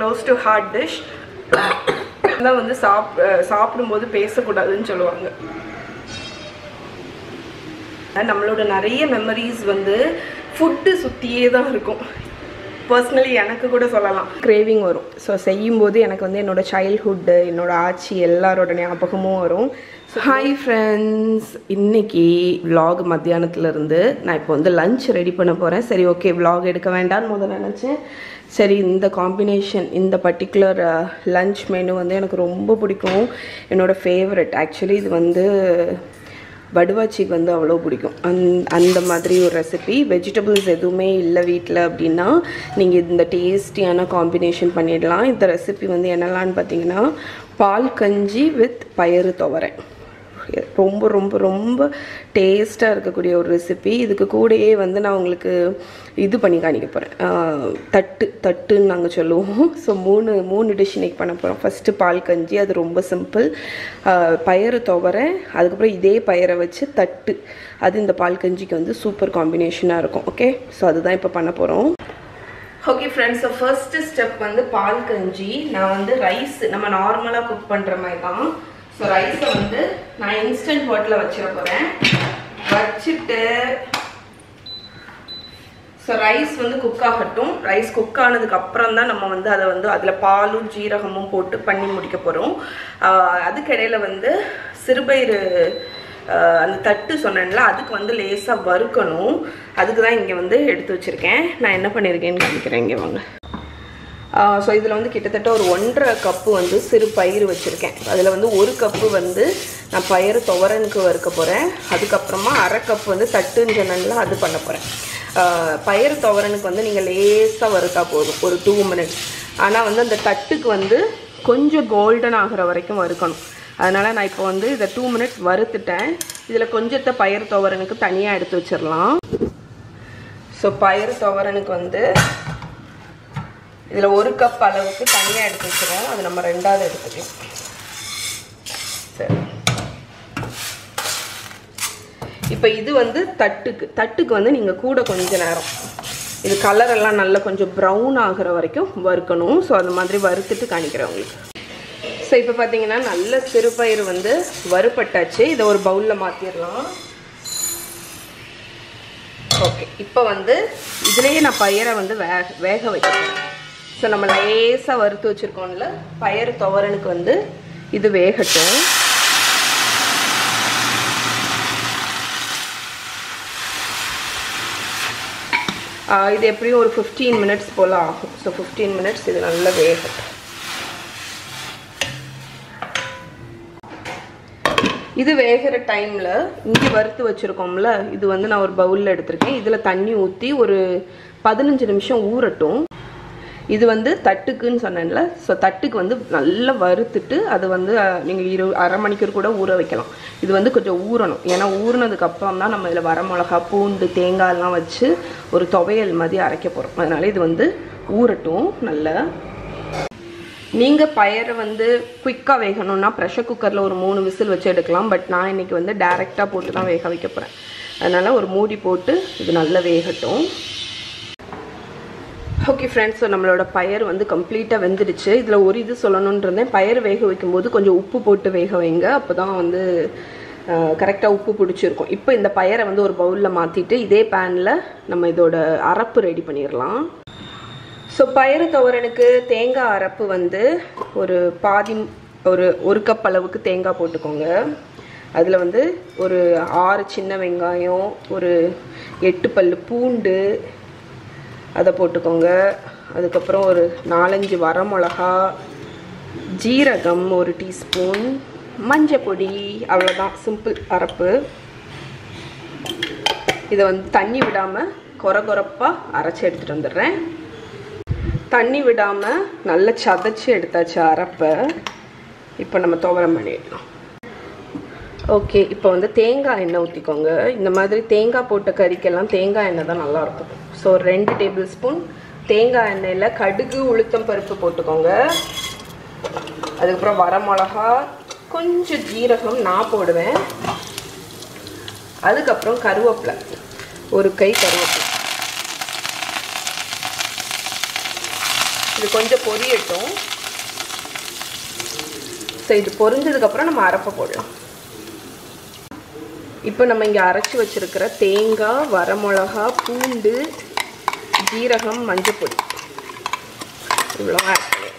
Close to heart dish தான் வந்து சாப் அஹ் சாப்பிடும்போது பேசக்கூடாதுன்னு சொல்லுவாங்க நம்மளோட நிறைய மெமரிஸ் வந்து ஃபுட்டு சுற்றியே தான் இருக்கும் பர்சனலி எனக்கு கூட சொல்லலாம் கிரேவிங் வரும் ஸோ செய்யும்போது எனக்கு வந்து என்னோட சைல்ட்ஹுட்டு என்னோட ஆட்சி எல்லாரோட ஞாபகமும் வரும் ஹாய் ஃப்ரெண்ட்ஸ் இன்னைக்கு vlog மத்தியானத்துல இருந்து நான் இப்போ வந்து லஞ்ச் ரெடி பண்ண போகிறேன் சரி ஓகே vlog எடுக்க வேண்டாம்னு முதல்ல நினச்சேன் சரி இந்த காம்பினேஷன் இந்த பர்டிகுலர் லஞ்ச் மெனு வந்து எனக்கு ரொம்ப பிடிக்கும் என்னோட ஃபேவரட் ஆக்சுவலி இது வந்து வடுவாச்சிக்கு வந்து அவ்வளோ பிடிக்கும் அந் அந்த மாதிரி ஒரு ரெசிபி வெஜிடபிள்ஸ் எதுவுமே இல்லை வீட்டில் அப்படின்னா நீங்கள் இந்த டேஸ்டியான காம்பினேஷன் பண்ணிடலாம் இந்த ரெசிபி வந்து என்னெல்லாம்னு பார்த்தீங்கன்னா பால் கஞ்சி வித் பயறு துவரை ரொம்ப ரொம்ப ரொம்ப டேஸ்ட்டாக இருக்கக்கூடிய ஒரு ரெசிபி இதுக்கு கூடயே வந்து நான் உங்களுக்கு இது பண்ணி காணிக்க போகிறேன் தட்டு தட்டுன்னு நாங்கள் சொல்லுவோம் ஸோ மூணு மூணு டிஷ் இன்னைக்கு பண்ண போகிறோம் ஃபஸ்ட்டு பால் கஞ்சி அது ரொம்ப சிம்பிள் பயறு துவரை அதுக்கப்புறம் இதே பயரை வச்சு தட்டு அது இந்த பால் கஞ்சிக்கு வந்து சூப்பர் காம்பினேஷனாக இருக்கும் ஓகே ஸோ அதுதான் இப்போ பண்ண போகிறோம் okay friends so first step வந்து பால் கஞ்சி நான் வந்து ரைஸ் நம்ம நார்மலாக குக் பண்ணுற மாதிரி தான் ஸோ ரைஸை வந்து நான் இன்ஸ்டன்ட் பாட்டில் வச்சிட போகிறேன் வச்சுட்டு ஸோ ரைஸ் வந்து குக் ஆகட்டும் ரைஸ் குக் ஆனதுக்கு அப்புறம் தான் நம்ம வந்து அதை வந்து அதில் பாலும் ஜீரகமும் போட்டு பண்ணி முடிக்க போகிறோம் அதுக்கிடையில வந்து சிறுபயிறு ஆஹ், அந்த தட்டு சொன்னேன்ல அதுக்கு வந்து லேசாக வறுக்கணும் அதுக்கு தான் இங்கே வந்து எடுத்து வச்சுருக்கேன் நான் என்ன பண்ணியிருக்கேன்னு காமிக்கிறேன் இங்கே வாங்க ஸோ இதில் வந்து கிட்டத்தட்ட ஒரு ஒன்றரை கப்பு வந்து சிறு பயிறு வச்சுருக்கேன் அதில் வந்து ஒரு கப்பு வந்து நான் பயிறு துவரனுக்கு வறுக்க போகிறேன் அதுக்கப்புறமா அரை கப் வந்து தட்டுன்னு சொன்னேன்ல அது பண்ண போகிறேன் பயிறு துவரனுக்கு வந்து நீங்கள் லேசாக வறுத்தா போதும் ஒரு டூ மினிட்ஸ் ஆனால் வந்து அந்த தட்டுக்கு வந்து கொஞ்சம் கோல்டன் ஆகிற வரைக்கும் வறுக்கணும் அதனால் நான் இப்போ வந்து இதை டூ மினிட்ஸ் வறுத்துட்டேன் இதில் கொஞ்சத்தை பயிறு துவரனுக்கு தனியாக எடுத்து வச்சிடலாம் ஸோ பயிறு துவரனுக்கு வந்து இதில் ஒரு கப் அளவுக்கு தனியாக எடுத்து வச்சுருவோம் அது நம்ம ரெண்டாவது எடுத்துக்கலாம் சரி இப்போ இது வந்து தட்டுக்கு தட்டுக்கு வந்து நீங்கள் கூட கொஞ்ச நேரம் இது கலர் எல்லாம் நல்லா கொஞ்சம் ப்ரௌன் ஆகுற வரைக்கும் வறுக்கணும் ஸோ அந்த மாதிரி வறுத்துட்டு காணிக்கிறேன் உங்களுக்கு ஸோ இப்போ பார்த்தீங்கன்னா நல்ல சிறுபயிறு வந்து வறுபட்டாச்சு இதை ஒரு பவுலில் மாற்றிடலாம் ஓகே இப்போ வந்து இதுலேயே நான் பயிரை வந்து வேக வேக வைக்கிறேன் ஸோ நம்ம லேசாக வறுத்து வச்சுருக்கோம்ல பயறு துவரனுக்கு வந்து இது வேகட்டும் ஆஹ் இது எப்படியும் ஒரு ஃபிஃப்டீன் மினிட்ஸ் போல் ஆகும் ஸோ ஃபிஃப்டீன் மினிட்ஸ் இது நல்லா வேகட்டும் இது வேகிற டைமில் இஞ்சி வறுத்து வச்சுருக்கோம்ல இது வந்து நான் ஒரு பவுலில் எடுத்திருக்கேன் இதில் தண்ணி ஊற்றி ஒரு பதினஞ்சு நிமிஷம் ஊறட்டும் இது வந்து தட்டுக்குன்னு சொன்னேன்ல ஸோ தட்டுக்கு வந்து நல்லா வறுத்துட்டு அது வந்து நீங்கள் இரு அரை மணிக்கூர் கூட ஊற வைக்கலாம் இது வந்து கொஞ்சம் ஊறணும் ஏன்னா ஊறினதுக்கு அப்புறம் தான் நம்ம இதில் வரமிளகா பூண்டு தேங்காயெல்லாம் வச்சு ஒரு துவையல் மாதிரி அரைக்க போகிறோம் அதனால இது வந்து ஊறட்டும் நல்லா நீங்கள் பயரை வந்து குயிக்காக வேகணும்னா ப்ரெஷர் குக்கரில் ஒரு மூணு விசில் வச்சு எடுக்கலாம் பட் நான் இன்னைக்கு வந்து டைரெக்டாக போட்டு தான் வேக வைக்க போகிறேன் அதனால் ஒரு மூடி போட்டு இது நல்லா வேகட்டும் ஓகே ஃப்ரெண்ட்ஸ் ஸோ நம்மளோட பயர் வந்து கம்ப்ளீட்டாக வெந்துடுச்சு இதில் ஒரு இது சொல்லணும்னு இருந்தேன் பயர் வேக வைக்கும்போது கொஞ்சம் உப்பு போட்டு வேக வைங்க அப்போ தான் வந்து கரெக்டாக உப்பு பிடிச்சிருக்கும் இப்போ இந்த பயரை வந்து ஒரு பவுலில் மாற்றிட்டு இதே பேனில் நம்ம இதோட அரப்பு ரெடி பண்ணிடலாம் ஸோ பயிறு துவரனுக்கு தேங்காய் அரைப்பு வந்து ஒரு பாதி ஒரு ஒரு கப் அளவுக்கு தேங்காய் போட்டுக்கோங்க அதில் வந்து ஒரு ஆறு சின்ன வெங்காயம் ஒரு எட்டு பல்லு பூண்டு அதை போட்டுக்கோங்க அதுக்கப்புறம் ஒரு நாலஞ்சு வரமிளகா ஜீரகம் ஒரு டீஸ்பூன் மஞ்சள் பொடி அவ்வளோதான் சிம்பிள் அரைப்பு இதை வந்து தண்ணி விடாமல் கொர கொரப்பாக அரைச்சி எடுத்துகிட்டு வந்துடுறேன் தண்ணி விடாமல் நல்லா சதைச்சி எடுத்தாச்சு அரைப்பை இப்போ நம்ம துவரம் பண்ணிடலாம் ஓகே இப்போ வந்து தேங்காய் எண்ணெய் ஊற்றிக்கோங்க இந்த மாதிரி தேங்காய் போட்ட கறிக்கெல்லாம் தேங்காய் எண்ணெய் தான் நல்லாயிருக்கும் ஸோ ரெண்டு டேபிள் ஸ்பூன் தேங்காய் எண்ணெயில் கடுகு உளுத்தம் பருப்பு போட்டுக்கோங்க அதுக்கப்புறம் வரமிளகா கொஞ்சம் ஜீரகம் நான் போடுவேன் அதுக்கப்புறம் கருவேப்பிலை ஒரு கை கருவேப்பிலை இது கொஞ்சம் பொரியட்டும் ஸோ இது பொரிஞ்சதுக்கப்புறம் நம்ம அரைப்பை போடலாம் இப்போ நம்ம இங்கே அரைச்சி வச்சிருக்கிற தேங்காய் வரமிளகா பூண்டு ஜீரகம் மஞ்சப்பொடி இவ்வளோ ஆட் பண்ணிடுறேன்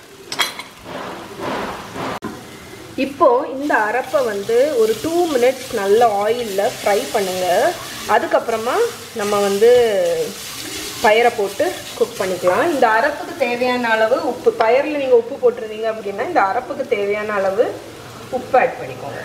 இப்போ இந்த அரைப்பை வந்து ஒரு டூ மினிட்ஸ் நல்ல ஆயிலில் ஃப்ரை பண்ணுங்க அதுக்கப்புறமா நம்ம வந்து பயரை போட்டு குக் பண்ணிக்கலாம் இந்த அரைப்புக்கு தேவையான அளவு உப்பு பயரில் நீங்கள் உப்பு போட்டிருந்தீங்க அப்படின்னா இந்த அரைப்புக்கு தேவையான அளவு உப்பு ஆட் பண்ணிக்கோங்க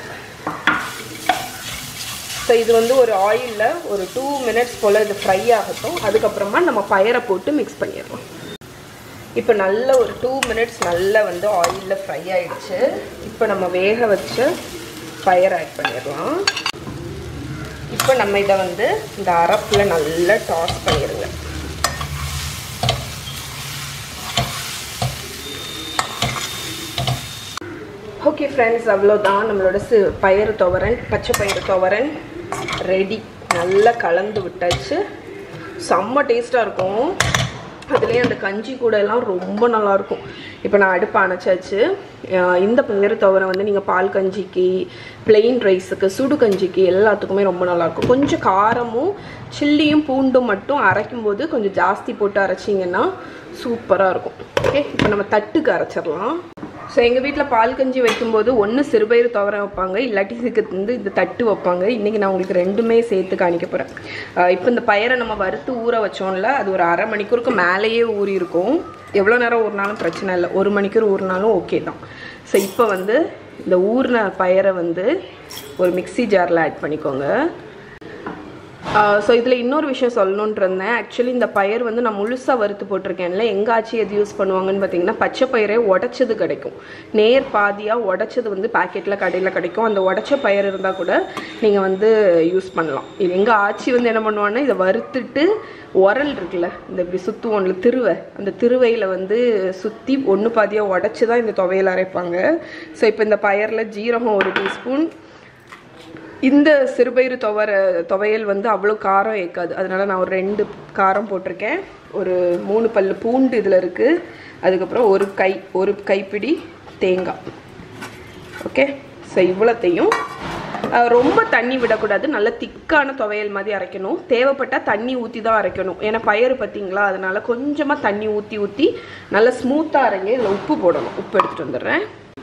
ஸோ இது வந்து ஒரு ஆயிலில் ஒரு டூ மினிட்ஸ் போல் இது ஃப்ரை ஆகட்டும் அதுக்கப்புறமா நம்ம பயரை போட்டு மிக்ஸ் பண்ணிடலாம் இப்போ நல்ல ஒரு டூ மினிட்ஸ் நல்லா வந்து ஆயிலில் ஃப்ரை ஆயிடுச்சு இப்போ நம்ம வேக வச்ச பயர் ஆட் பண்ணிடலாம் இப்போ நம்ம இதை வந்து இந்த அரப்பில் நல்லா டாஸ் பண்ணிடுங்க ஓகே ஃப்ரெண்ட்ஸ் அவ்வளோதான் நம்மளோட சி பயிறு துவரன் பச்சை பயிறு துவரன் ரெடி நல்லா கலந்து விட்டாச்சு செம்ம டேஸ்ட்டாக இருக்கும் அதுலேயே அந்த கஞ்சி கூட எல்லாம் ரொம்ப நல்லாயிருக்கும் இப்போ நான் அடுப்பு அணைச்சாச்சு அஹ் இந்த பயிறு துவரை வந்து நீங்கள் பால் கஞ்சிக்கு பிளெயின் ரைஸுக்கு சுடு கஞ்சிக்கு எல்லாத்துக்குமே ரொம்ப நல்லாயிருக்கும் கொஞ்சம் காரமும் சில்லியும் பூண்டும் மட்டும் அரைக்கும் போது கொஞ்சம் ஜாஸ்தி போட்டு அரைச்சிங்கன்னா சூப்பராக இருக்கும் ஓகே இப்போ நம்ம தட்டுக்கு அரைச்சிடலாம் ஸோ எங்கள் வீட்டில் பால் கஞ்சி வைக்கும்போது ஒன்று சிறுபயிறு துவர வைப்பாங்க இல்லாட்டி இதுக்கு வந்து இந்த தட்டு வைப்பாங்க இன்றைக்கி நான் உங்களுக்கு ரெண்டுமே சேர்த்து காணிக்க போகிறேன் இப்போ இந்த பயிரை நம்ம வறுத்து ஊற வச்சோம்ல அது ஒரு அரை மணிக்கூருக்கு மேலேயே ஊறி இருக்கும் எவ்வளோ நேரம் ஊறினாலும் பிரச்சனை இல்லை ஒரு மணிக்கூர் ஊறினாலும் ஓகே தான் ஸோ இப்போ வந்து இந்த ஊறின பயிரை வந்து ஒரு மிக்ஸி ஜாரில் ஆட் பண்ணிக்கோங்க ஸோ இதில் இன்னொரு விஷயம் சொல்லணுன்ட்டு இருந்தேன் ஆக்சுவலி இந்த பயிர் வந்து நான் முழுசாக வறுத்து போட்டிருக்கேன்ல எங்கள் ஆச்சி எது யூஸ் பண்ணுவாங்கன்னு பார்த்தீங்கன்னா பச்சை பயிரே உடச்சது கிடைக்கும் நேர் பாதியாக உடச்சது வந்து பாக்கெட்டில் கடையில் கிடைக்கும் அந்த உடச்ச பயிர் இருந்தால் கூட நீங்கள் வந்து யூஸ் பண்ணலாம் இது எங்கள் ஆச்சி வந்து என்ன பண்ணுவாங்கன்னா இதை வறுத்துட்டு உரல் இருக்குல்ல இந்த இப்படி சுற்றுவோம்ல திருவை அந்த திருவையில் வந்து சுற்றி ஒன்று பாதியாக உடச்சி தான் இந்த துவையல் அரைப்பாங்க ஸோ இப்போ இந்த பயிரில் ஜீரகம் ஒரு டீஸ்பூன் இந்த சிறுபயிறு துவர துவையல் வந்து அவ்வளோ காரம் ஏற்காது அதனால நான் ஒரு ரெண்டு காரம் போட்டிருக்கேன் ஒரு மூணு பல்லு பூண்டு இதில் இருக்குது அதுக்கப்புறம் ஒரு கை ஒரு கைப்பிடி தேங்காய் ஓகே ஸோ இவ்வளோத்தையும் அஹ், ரொம்ப தண்ணி விடக்கூடாது நல்ல திக்கான துவையல் மாதிரி அரைக்கணும் தேவைப்பட்டால் தண்ணி ஊற்றி தான் அரைக்கணும் ஏன்னா பயிறு பார்த்தீங்களா அதனால கொஞ்சமாக தண்ணி ஊற்றி ஊற்றி நல்லா ஸ்மூத்தாக அரைங்க இதில் உப்பு போடணும் உப்பு எடுத்துகிட்டு வந்துடுறேன்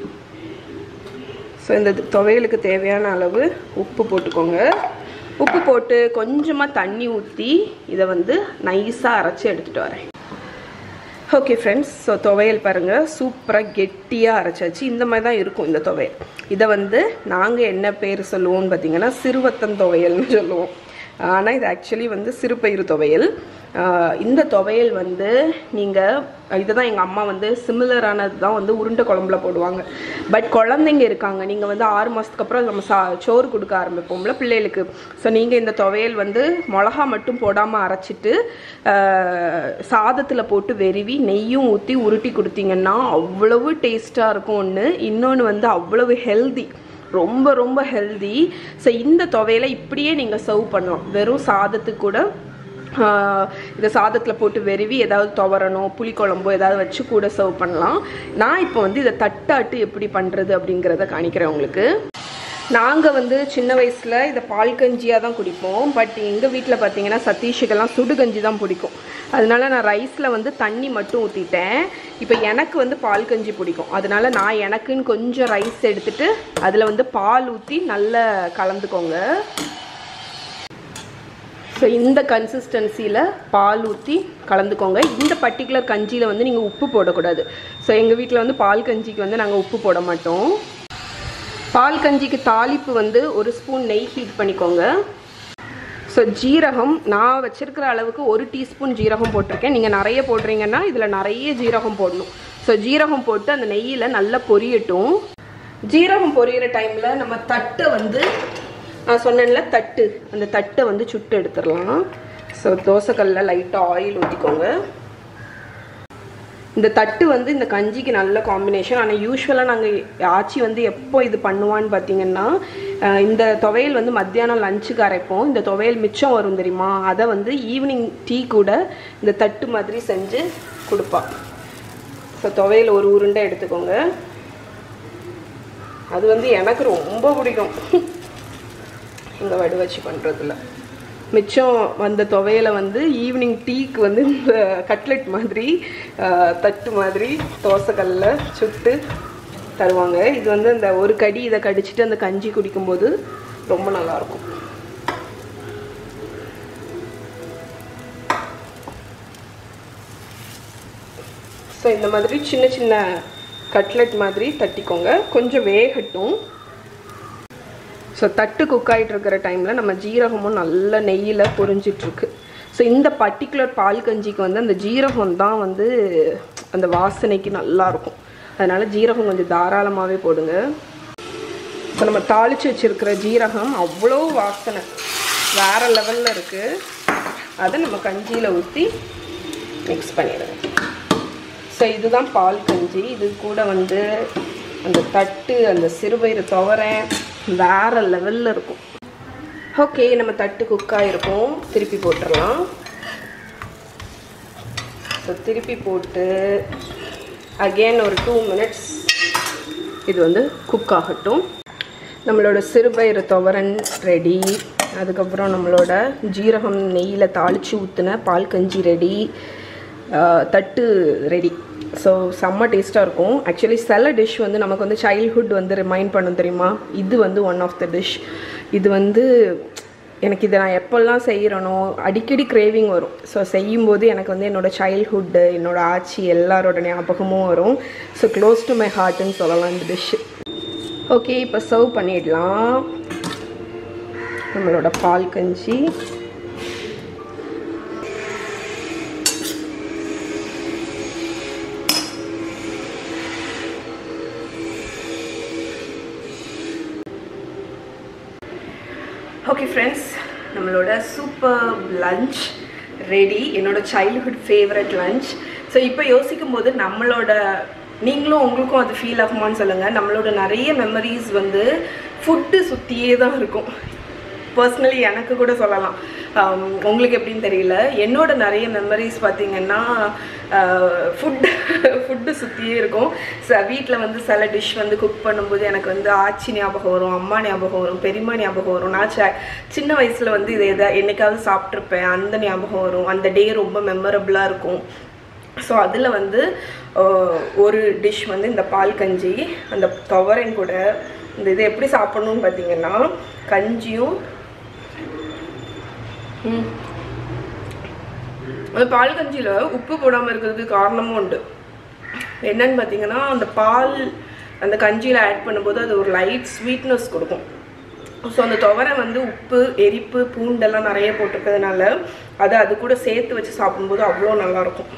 ஸோ இந்த துவையலுக்கு தேவையான அளவு உப்பு போட்டுக்கோங்க உப்பு போட்டு கொஞ்சமாக தண்ணி ஊற்றி இதை வந்து நைஸாக அரைச்சி எடுத்துகிட்டு வரேன் ஓகே ஃப்ரெண்ட்ஸ் ஸோ துவையல் பாருங்கள் சூப்பராக கெட்டியாக அரைச்சாச்சு இந்த மாதிரி தான் இருக்கும் இந்த துவையல் இதை வந்து நாங்கள் என்ன பேர் சொல்லுவோம்னு பார்த்தீங்கன்னா சிறுவத்தன் துவையல்னு சொல்லுவோம் ஆனால் இது ஆக்சுவலி வந்து சிறுபயிறு துவையல் ஆஹ் இந்த துவையல் வந்து நீங்கள் இதுதான் எங்கள் அம்மா வந்து சிமிலரானது தான் வந்து உருண்டை குழம்புல போடுவாங்க பட் குழந்தைங்க இருக்காங்க நீங்கள் வந்து ஆறு மாதத்துக்கு அப்புறம் நம்ம சா சோறு கொடுக்க ஆரம்பிப்போம்ல பிள்ளைகளுக்கு ஸோ நீங்கள் இந்த துவையல் வந்து மிளகா மட்டும் போடாமல் அரைச்சிட்டு சாதத்தில் போட்டு வெறுவி நெய்யும் ஊற்றி உருட்டி கொடுத்தீங்கன்னா அவ்வளவு டேஸ்ட்டாக இருக்கும் ஒன்று இன்னொன்று வந்து அவ்வளவு ஹெல்தி ரொம்ப ரொம்ப ஹெல்தி ஸோ இந்த துவையில இப்படியே நீங்கள் சர்வ் பண்ணலாம் வெறும் சாதத்துக்கு கூட ஆஹ் இதை சாதத்தில் போட்டு வெறுவி ஏதாவது துவரனோ புளிக்குழம்போ ஏதாவது வச்சு கூட சர்வ் பண்ணலாம் நான் இப்போ வந்து இதை தட்டாட்டு எப்படி பண்ணுறது அப்படிங்கிறத காணிக்கிறேன் உங்களுக்கு நாங்கள் வந்து சின்ன வயசில் இதை பால் கஞ்சியாக தான் குடிப்போம் பட் எங்கள் வீட்டில் பார்த்தீங்கன்னா சதீஷுக்கெல்லாம் சுடு கஞ்சி தான் பிடிக்கும் அதனால நான் ரைஸில் வந்து தண்ணி மட்டும் ஊற்றிட்டேன் இப்போ எனக்கு வந்து பால் கஞ்சி பிடிக்கும் அதனால நான் எனக்குன்னு கொஞ்சம் ரைஸ் எடுத்துட்டு அதில் வந்து பால் ஊற்றி நல்லா கலந்துக்கோங்க ஸோ இந்த கன்சிஸ்டன்சியில் பால் ஊற்றி கலந்துக்கோங்க இந்த பர்டிகுலர் கஞ்சியில் வந்து நீங்கள் உப்பு போடக்கூடாது ஸோ எங்கள் வீட்டில் வந்து பால் கஞ்சிக்கு வந்து நாங்கள் உப்பு போட மாட்டோம் பால் கஞ்சிக்கு தாளிப்பு வந்து ஒரு ஸ்பூன் நெய் ஹீட் பண்ணிக்கோங்க ஸோ ஜீரகம் நான் வச்சிருக்கிற அளவுக்கு ஒரு டீஸ்பூன் ஜீரகம் போட்டிருக்கேன் நீங்கள் நிறைய போடுறீங்கன்னா இதில் நிறைய ஜீரகம் போடணும் ஸோ ஜீரகம் போட்டு அந்த நெய்யில் நல்லா பொரியட்டும் ஜீரகம் பொரியிற டைமில் நம்ம தட்டை வந்து நான் சொன்னேன்ல தட்டு அந்த தட்டை வந்து சுட்டு எடுத்துடலாம் ஸோ தோசைக்கல்ல லைட்டாக ஆயில் ஊற்றிக்கோங்க இந்த தட்டு வந்து இந்த கஞ்சிக்கு நல்ல காம்பினேஷன் ஆனால் யூஸ்வலாக நாங்கள் ஆச்சி வந்து எப்போ இது பண்ணுவான்னு பார்த்தீங்கன்னா அஹ் இந்த துவையல் வந்து மத்தியானம் லஞ்சுக்கு அரைப்போம் இந்த துவையல் மிச்சம் வரும் தெரியுமா அதை வந்து ஈவினிங் டீ கூட இந்த தட்டு மாதிரி செஞ்சு கொடுப்பா ஸோ துவையில் ஒரு உருண்டை எடுத்துக்கோங்க அது வந்து எனக்கு ரொம்ப பிடிக்கும் இந்த வடு வச்சு பண்ணுறதுல மிச்சம் வந்த துவையில வந்து ஈவினிங் டீக்கு வந்து இந்த கட்லெட் மாதிரி ஆஹ், தட்டு மாதிரி தோசைக்கல்ல சுட்டு தருவாங்க இது வந்து அந்த ஒரு கடி இதை கடிச்சிட்டு அந்த கஞ்சி குடிக்கும்போது ரொம்ப நல்லாயிருக்கும் ஸோ இந்த மாதிரி சின்ன சின்ன கட்லெட் மாதிரி தட்டிக்கோங்க கொஞ்சம் வேகட்டும் ஸோ தட்டு குக் ஆகிட்டு இருக்கிற டைமில் நம்ம ஜீரகமும் நல்ல நெய்யில் பொரிஞ்சிட்ருக்கு ஸோ இந்த பர்டிகுலர் பால் கஞ்சிக்கு வந்து அந்த ஜீரகம் தான் வந்து அந்த வாசனைக்கு நல்லா இருக்கும் அதனால் ஜீரகம் கொஞ்சம் தாராளமாகவே போடுங்க ஸோ நம்ம தாளித்து வச்சுருக்கிற ஜீரகம் அவ்வளோ வாசனை வேறு லெவலில் இருக்குது அதை நம்ம கஞ்சியில் ஊற்றி மிக்ஸ் பண்ணிடுங்க ஸோ இதுதான் பால் கஞ்சி இது கூட வந்து அந்த தட்டு அந்த சிறுபயிறு துவரேன் வேற லெவலில் இருக்கும் ஓகே நம்ம தட்டு குக் ஆகிருக்கும் திருப்பி போட்டுடலாம் ஸோ திருப்பி போட்டு அகெயின் ஒரு டூ மினிட்ஸ் இது வந்து குக் ஆகட்டும் நம்மளோட சிறுபயிறு துவரன் ரெடி அதுக்கப்புறம் நம்மளோட ஜீரகம் நெய்யில் தாளித்து ஊற்றின பால் கஞ்சி ரெடி தட்டு ரெடி ஸோ செம்ம டேஸ்ட்டாக இருக்கும் ஆக்சுவலி சில டிஷ் வந்து நமக்கு வந்து சைல்ட்ஹுட் வந்து ரிமைண்ட் பண்ணும் தெரியுமா இது வந்து ஒன் ஆஃப் த டிஷ் இது வந்து எனக்கு இதை நான் எப்போல்லாம் செய்கிறனோ அடிக்கடி கிரேவிங் வரும் ஸோ செய்யும்போது எனக்கு வந்து என்னோடய சைல்ட்ஹுட்டு என்னோடய ஆச்சி எல்லாரோட ஞாபகமும் வரும் ஸோ க்ளோஸ் டு மை ஹார்ட்னு சொல்லலாம் இந்த டிஷ்ஷு ஓகே இப்போ சர்வ் பண்ணிடலாம் நம்மளோட பால் கஞ்சி ஓகே ஃப்ரெண்ட்ஸ் நம்மளோட சூப்பர் லஞ்ச் ரெடி என்னோட சைல்ட்ஹுட் ஃபேவரட் லஞ்ச் ஸோ இப்போ யோசிக்கும் போது நம்மளோட நீங்களும் உங்களுக்கும் அது ஃபீல் ஆகுமான்னு சொல்லுங்கள் நம்மளோட நிறைய மெமரிஸ் வந்து ஃபுட்டு சுற்றியே தான் இருக்கும் பர்சனலி எனக்கு கூட சொல்லலாம் ஆம், உங்களுக்கு எப்படின்னு தெரியல என்னோட நிறைய மெமரிஸ் பார்த்தீங்கன்னா ஃபுட் ஃபுட்டு சுற்றியே இருக்கும் ச வீட்டில் வந்து சில டிஷ் வந்து குக் பண்ணும்போது எனக்கு வந்து ஆச்சி ஞாபகம் வரும் அம்மா ஞாபகம் வரும் பெரியம்மா ஞாபகம் வரும் நான் ச- சின்ன வயசில் வந்து இதை எதா என்னைக்காவது சாப்பிட்ருப்பேன் அந்த ஞாபகம் வரும் அந்த டே ரொம்ப மெமரபுளாக இருக்கும் ஸோ அதில் வந்து ஆஹ், ஒரு டிஷ் வந்து இந்த பால் கஞ்சி அந்த துவரையும் கூட இந்த இது எப்படி சாப்பிடணும்னு பார்த்தீங்கன்னா கஞ்சியும் ம். அந்த பால் கஞ்சியில் உப்பு போடாமல் இருக்கிறதுக்கு காரணமும் உண்டு என்னன்னு பார்த்தீங்கன்னா அந்த பால் அந்த கஞ்சியில் ஆட் பண்ணும்போது அது ஒரு லைட் ஸ்வீட்னஸ் கொடுக்கும் ஸோ அந்த துவரை வந்து உப்பு எரிப்பு பூண்டெல்லாம் நிறைய போட்டிருக்கிறதுனால அதை அது கூட சேர்த்து வச்சு சாப்பிடும்போது அவ்வளோ நல்லாயிருக்கும்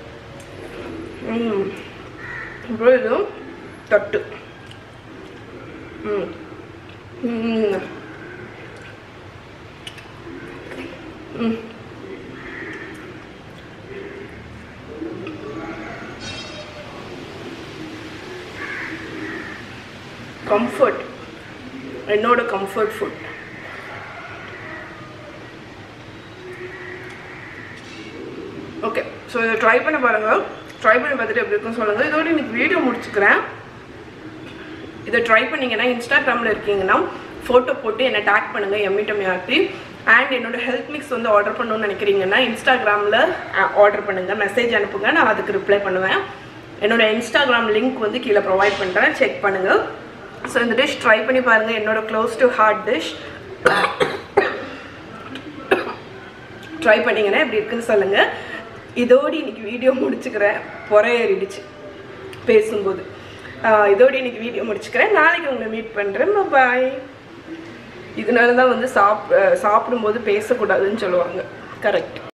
ம் அப்புறம் இது தட்டு ம் ம் ம் கம்ஃபர்ட் என்னோட கம்ஃபர்ட் ஃபுட் ஓகே ஸோ இதை ட்ரை பண்ண பாருங்க ட்ரை பண்ணி பார்த்துட்டு எப்படி இருக்குன்னு சொல்லுங்கள் இதோட இன்னைக்கு வீடியோ முடிச்சுக்கிறேன் இதை ட்ரை பண்ணீங்கன்னா இன்ஸ்டாகிராமில் இருக்கீங்கன்னா ஃபோட்டோ போட்டு என்னை டேக் பண்ணுங்கள் எம்மிட்டம் யாத்தி அண்ட் என்னோட ஹெல்த் மிக்ஸ் வந்து ஆர்டர் பண்ணணும்னு நினைக்கிறீங்கன்னா இன்ஸ்டாகிராமில் ஆர்டர் பண்ணுங்கள் மெசேஜ் அனுப்புங்க நான் அதுக்கு ரிப்ளை பண்ணுவேன் என்னோட இன்ஸ்டாகிராம் லிங்க் வந்து கீழே ப்ரொவைட் பண்ணுறேன் செக் பண்ணுங்கள் ஸோ இந்த டிஷ் ட்ரை பண்ணி பாருங்கள் என்னோட close to heart dish try பண்ணீங்கன்னா எப்படி இருக்குன்னு சொல்லுங்கள் இதோடு இன்னைக்கு வீடியோ முடிச்சுக்கிறேன் பொறையேறிடுச்சு பேசும்போது ஆஹ் இதோடு இன்னைக்கு வீடியோ முடிச்சுக்கிறேன் நாளைக்கு உங்களை மீட் பண்ணுறேன் பாய் இதனால தான் வந்து சாப் சாப்பிடும்போது பேசக்கூடாதுன்னு சொல்லுவாங்க கரெக்ட்